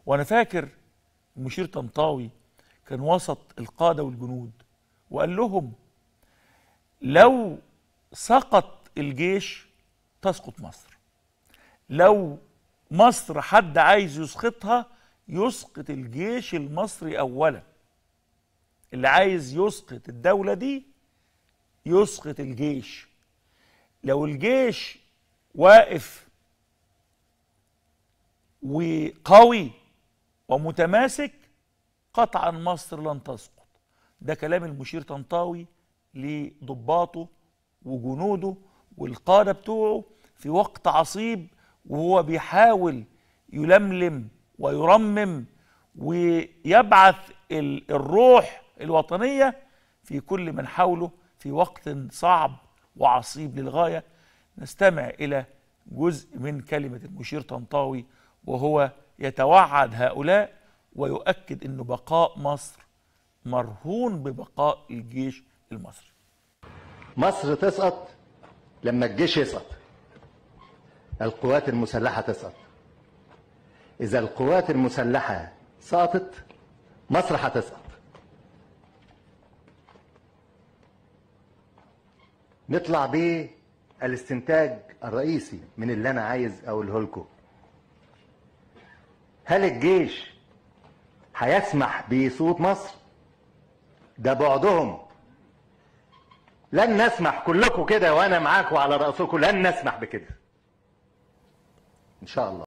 وانا فاكر المشير طنطاوي كان وسط القاده والجنود وقال لهم لو سقط الجيش تسقط مصر لو مصر حد عايز يسقطها يسقط الجيش المصري اولا اللي عايز يسقط الدوله دي يسقط الجيش لو الجيش واقف وقوي ومتماسك قطعا مصر لن تسقط ده كلام المشير طنطاوي لضباطه وجنوده والقادة بتوعه في وقت عصيب وهو بيحاول يلملم ويرمم ويبعث ال- الروح الوطنية في كل من حوله في وقت صعب وعصيب للغاية نستمع إلى جزء من كلمة المشير طنطاوي وهو يتوعد هؤلاء ويؤكد أن بقاء مصر مرهون ببقاء الجيش المصري مصر تسقط لما الجيش يسقط القوات المسلحة تسقط إذا القوات المسلحة سقطت مصر هتسقط نطلع بيه الاستنتاج الرئيسي من اللي أنا عايز أقوله لكم هل الجيش هيسمح بصوت مصر؟ ده بعدهم لن نسمح كلكم كده وانا معاكم على راسكم لن نسمح بكده ان شاء الله